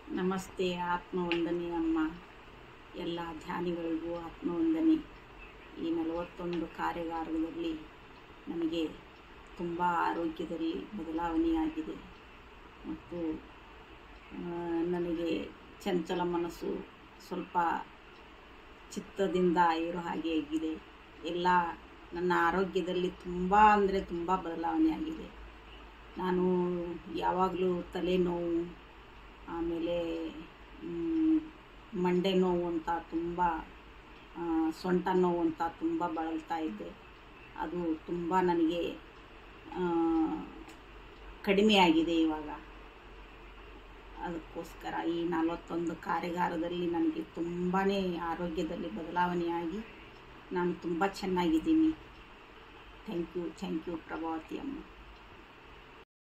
ನಮಸ್ತೆ ಆತ್ಮವಂದನೆ ಅಮ್ಮ ಎಲ್ಲ ಧ್ಯಾನಿಗಳಿಗೂ ಆತ್ಮವಂದನೆ ಈ ನಲವತ್ತೊಂದು ಕಾರ್ಯಾಗಾರದಲ್ಲಿ ನನಗೆ ತುಂಬ ಆರೋಗ್ಯದಲ್ಲಿ ಬದಲಾವಣೆಯಾಗಿದೆ ಮತ್ತು ಆ, ನನಗೆ ಚಂಚಲ ಮನಸ್ಸು ಸ್ವಲ್ಪ ಚಿತ್ತದಿಂದ ಇರೋ ಹಾಗೆ ಆಗಿದೆ ಎಲ್ಲ ನನ್ನ ಆರೋಗ್ಯದಲ್ಲಿ ತುಂಬ ಅಂದರೆ ತುಂಬ ಬದಲಾವಣೆ ಆಗಿದೆ ನಾನು ಯಾವಾಗಲೂ ತಲೆನೋವು ಆಮೇಲೆ ಮ್, ಮಂಡೆ ನೋವು ಅಂತ ತುಂಬ ಆ, ಸೊಂಟ ನೋವು ಅಂತ ತುಂಬ ಬಳಲ್ತಾ ಇದ್ದೆ ಅದು ತುಂಬ ನನಗೆ ಆ, ಕಡಿಮೆಯಾಗಿದೆ ಇವಾಗ ಅದಕ್ಕೋಸ್ಕರ ಈ ನಲವತ್ತೊಂದು ಕಾರ್ಯಾಗಾರದಲ್ಲಿ ನನಗೆ ತುಂಬಾ ಆರೋಗ್ಯದಲ್ಲಿ ಬದಲಾವಣೆಯಾಗಿ ನಾನು ತುಂಬ ಚೆನ್ನಾಗಿದ್ದೀನಿ thank you thank you Prabhavati ಅಮ್ಮ